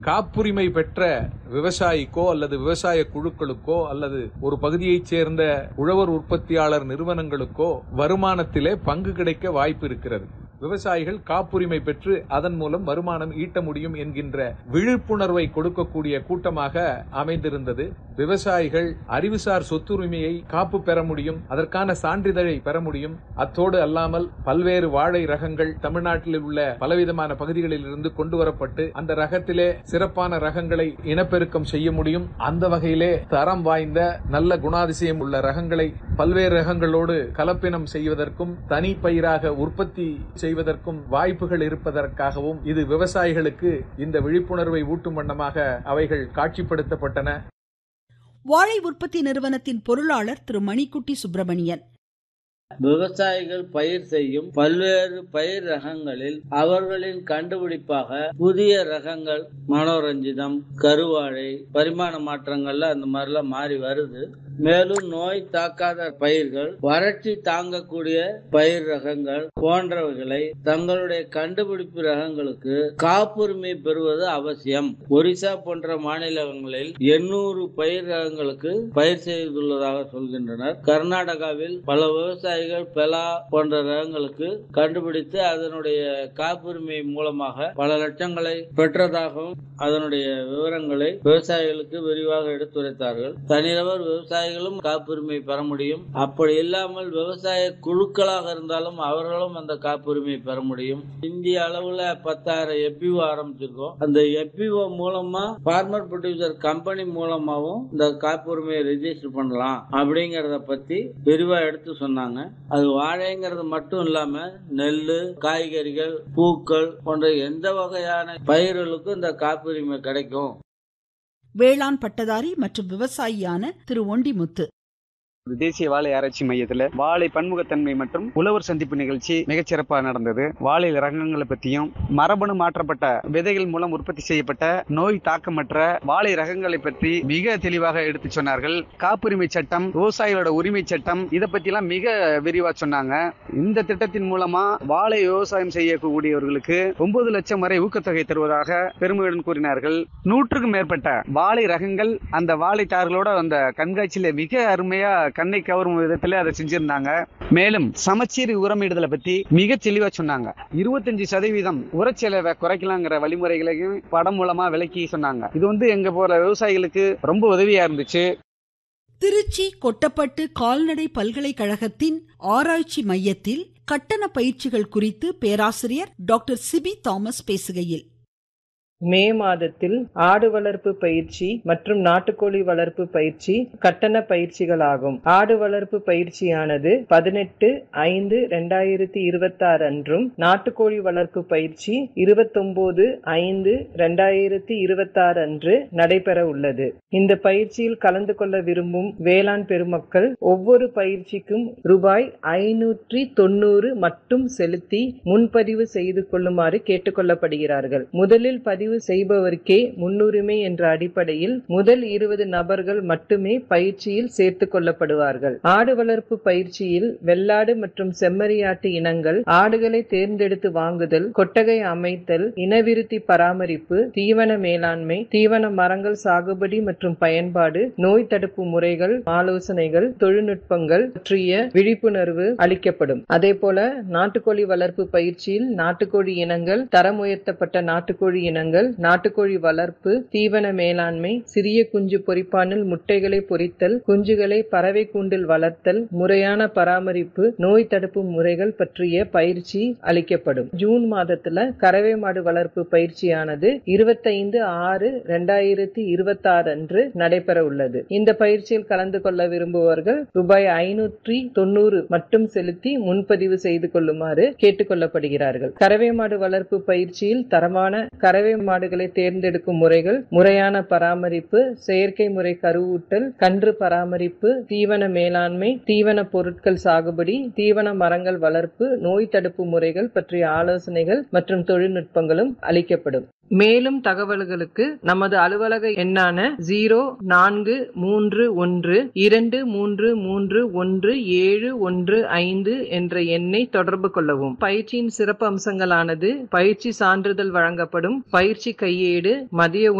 காப்புரிமை பெற்ற விவசாயிக்கோ அல்லது விவசாய குழுக்களுக்கோ அல்லது ஒரு பகுதியைச் சேர்ந்த உழவர் உற்பத்தியாளர் நிறுவனங்களுக்கோ வருமானத்திலே பங்கு கிடைக்க வாய்ப்பு இருக்கிறது விவசாயிகள் காப்புரிமை பெற்று அதன் மூலம் வருமானம் ஈட்ட முடியும் என்கின்ற விழிப்புணர்வை கொடுக்கக்கூடிய கூட்டமாக அமைந்திருந்தது விவசாயிகள் அறிவுசார் சொத்துரிமையை காப்பு பெற முடியும் அதற்கான சான்றிதழை பெற முடியும் அத்தோடு அல்லாமல் பல்வேறு வாழை ரகங்கள் தமிழ்நாட்டில் உள்ள பலவிதமான பகுதிகளில் இருந்து கொண்டு வரப்பட்டு அந்த ரகத்திலே சிறப்பான ரகங்களை இனப்பெருக்கம் செய்ய முடியும் அந்த வகையிலே தரம் வாய்ந்த நல்ல குணாதிசயம் உள்ள ரகங்களை பல்வேறு ரகங்களோடு கலப்பினம் செய்வதற்கும் தனி பயிராக உற்பத்தி செய்வதற்கும் வாய்ப்புகள் இருப்பதற்காகவும் இது விவசாயிகளுக்கு இந்த விழிப்புணர்வை ஊட்டும் வண்ணமாக அவைகள் காட்சிப்படுத்தப்பட்டன வாழை உற்பத்தி நிறுவனத்தின் பொருளாளர் திரு மணிக்குட்டி சுப்பிரமணியன் விவசாயிகள் பயிர் செய்யும் பல்வேறு பயிர் ரகங்களில் அவர்களின் கண்டுபிடிப்பாக புதிய ரகங்கள் மனோரஞ்சிதம் கருவாழை பரிமாண மாற்றங்கள்ல அந்த மாதிரிலாம் மாறி வருது மேலும் நோய் தாக்காத பயிர்கள் வறட்சி தாங்கக்கூடிய பயிர் ரகங்கள் போன்றவைகளை தங்களுடைய கண்டுபிடிப்பு ரகங்களுக்கு காப்புரிமை பெறுவது அவசியம் ஒரிசா போன்ற மாநிலங்களில் எண்ணூறு பயிர் ரகங்களுக்கு பயிர் செய்துள்ளதாக சொல்கின்றனர் கர்நாடகாவில் பல விவசாயிகள் பெலா போன்ற ரகங்களுக்கு கண்டுபிடித்து அதனுடைய காப்புரிமை மூலமாக பல லட்சங்களை பெற்றதாகவும் அதனுடைய விவரங்களை விவசாயிகளுக்கு விரிவாக எடுத்துரைத்தார்கள் தனிநபர் விவசாயிகளும் காப்புரிமை பெற முடியும் அப்படி இல்லாமல் விவசாய குழுக்களாக இருந்தாலும் அவர்களும் அந்த காப்புரிமை பெற முடியும் இந்திய அளவுல பத்தாயிரம் எப்பிஓ ஆரம்பிச்சிருக்கோம் அந்த எப்பிஓ மூலமா பார்மர் ப்ரொடியூசர் கம்பெனி மூலமாவும் இந்த காப்புரிமையை ரெஜிஸ்டர் பண்ணலாம் அப்படிங்கறத பத்தி விரிவா எடுத்து சொன்னாங்க அது வாழைங்கிறது மட்டும் இல்லாம நெல் காய்கறிகள் பூக்கள் போன்ற எந்த வகையான பயிர்களுக்கும் இந்த காப்புரிமை கிடைக்கும் வேளாண் பட்டதாரி மற்றும் விவசாயியான திரு ஒண்டிமுத்து தேசிய வாழை ஆராய்ச்சி மையத்துல வாழை பன்முகத்தன்மை மற்றும் உழவர் சந்திப்பு நிகழ்ச்சி மிகச்சிறப்பாக நடந்தது வாழை ரகங்களை பற்றியும் மரபணு மாற்றப்பட்ட விதைகள் மூலம் உற்பத்தி செய்யப்பட்ட நோய் தாக்கமற்ற வாழை ரகங்களை பற்றி மிக தெளிவாக எடுத்து சொன்னார்கள் காப்புரிமை சட்டம் விவசாயிகளோட உரிமை சட்டம் இதை பற்றிலாம் மிக விரிவா சொன்னாங்க இந்த திட்டத்தின் மூலமா வாழை விவசாயம் செய்யக்கூடியவர்களுக்கு ஒன்பது லட்சம் வரை ஊக்கத்தொகை தருவதாக பெருமையுடன் கூறினார்கள் நூற்றுக்கும் மேற்பட்ட வாழை ரகங்கள் அந்த வாழைத்தார்களோட அந்த கண்காட்சியில மிக அருமையா கண்ணை கவரும் விதத்துல அதை செஞ்சிருந்தாங்க மேலும் சமச்சீர் உரமிடுதலை பத்தி மிக தெளிவா சொன்னாங்க இருபத்தஞ்சு சதவீதம் உரச்செலவை குறைக்கலாங்கிற வழிமுறைகளையும் படம் மூலமா விளக்கி சொன்னாங்க இது வந்து எங்க போற விவசாயிகளுக்கு ரொம்ப உதவியா இருந்துச்சு திருச்சி கொட்டப்பட்டு கால்நடை பல்கலைக்கழகத்தின் ஆராய்ச்சி மையத்தில் கட்டண பயிற்சிகள் குறித்து பேராசிரியர் டாக்டர் சிபி தாமஸ் பேசுகையில் மே மாதத்தில் ஆடு வளர்ப்பு பயிற்சி மற்றும் நாட்டுக்கோழி வளர்ப்பு பயிற்சி கட்டண பயிற்சிகள் ஆகும் ஆடு வளர்ப்பு பயிற்சியானது பதினெட்டு ஐந்து ரெண்டாயிரத்தி இருபத்தி ஆறு அன்றும் நாட்டுக்கோழி வளர்ப்பு பயிற்சி இருபத்தொன்பது ஐந்து ரெண்டாயிரத்தி இருபத்தி ஆறு அன்று நடைபெற உள்ளது இந்த பயிற்சியில் கலந்து கொள்ள விரும்பும் வேளாண் பெருமக்கள் ஒவ்வொரு பயிற்சிக்கும் ரூபாய் ஐநூற்றி தொண்ணூறு மட்டும் செலுத்தி முன்பதிவு செய்து கொள்ளுமாறு கேட்டுக்கொள்ளப்படுகிறார்கள் முதலில் பதிவு பதிவு செய்பவருக்கே முன்னுரிமை என்ற அடிப்படையில் முதல் இருபது நபர்கள் மட்டுமே பயிற்சியில் சேர்த்துக் கொள்ளப்படுவார்கள் ஆடு வளர்ப்பு பயிற்சியில் வெள்ளாடு மற்றும் செம்மறியாட்டு இனங்கள் ஆடுகளை தேர்ந்தெடுத்து வாங்குதல் கொட்டகை அமைத்தல் இனவிருத்தி பராமரிப்பு தீவன மேலாண்மை தீவன மரங்கள் சாகுபடி மற்றும் பயன்பாடு நோய் தடுப்பு முறைகள் ஆலோசனைகள் தொழில்நுட்பங்கள் பற்றிய விழிப்புணர்வு அளிக்கப்படும் அதே போல நாட்டுக்கோழி வளர்ப்பு பயிற்சியில் நாட்டுக்கோழி இனங்கள் தரம் உயர்த்தப்பட்ட நாட்டுக்கோழி இனங்கள் நாட்டுக்கோழி வளர்ப்பு தீவன மேலாண்மை சிறிய குஞ்சு பொறிப்பானில் முட்டைகளை பொறித்தல் குஞ்சுகளை பறவை கூண்டில் வளர்த்தல் முறையான பராமரிப்பு நோய் தடுப்பு முறைகள் பற்றிய பயிற்சி அளிக்கப்படும் ஜூன் மாதத்துல கறவை மாடு வளர்ப்பு பயிற்சியானது இருபத்தைந்து ஆறு ரெண்டாயிரத்தி இருபத்தி ஆறு அன்று நடைபெற உள்ளது இந்த பயிற்சியில் கலந்து கொள்ள விரும்புபவர்கள் ரூபாய் ஐநூற்றி தொண்ணூறு மட்டும் செலுத்தி முன்பதிவு செய்து கொள்ளுமாறு கேட்டுக்கொள்ளப்படுகிறார்கள் கறவை மாடு வளர்ப்பு பயிற்சியில் தரமான கறவை மாடுகளை தேர்ந்தெடுக்கும் முறைகள் முறையான பராமரிப்பு செயற்கை முறை கருவூட்டல் கன்று பராமரிப்பு தீவன மேலாண்மை தீவன பொருட்கள் சாகுபடி தீவன மரங்கள் வளர்ப்பு நோய் தடுப்பு முறைகள் பற்றிய ஆலோசனைகள் மற்றும் தொழில்நுட்பங்களும் அளிக்கப்படும் மேலும் தகவல்களுக்கு நமது அலுவலக எண்ணான ஜீரோ நான்கு மூன்று ஒன்று இரண்டு மூன்று மூன்று ஒன்று ஏழு ஒன்று ஐந்து என்ற எண்ணை தொடர்பு கொள்ளவும் பயிற்சியின் சிறப்பு அம்சங்களானது பயிற்சி சான்றிதழ் வழங்கப்படும் பயிற்சி கையேடு மதிய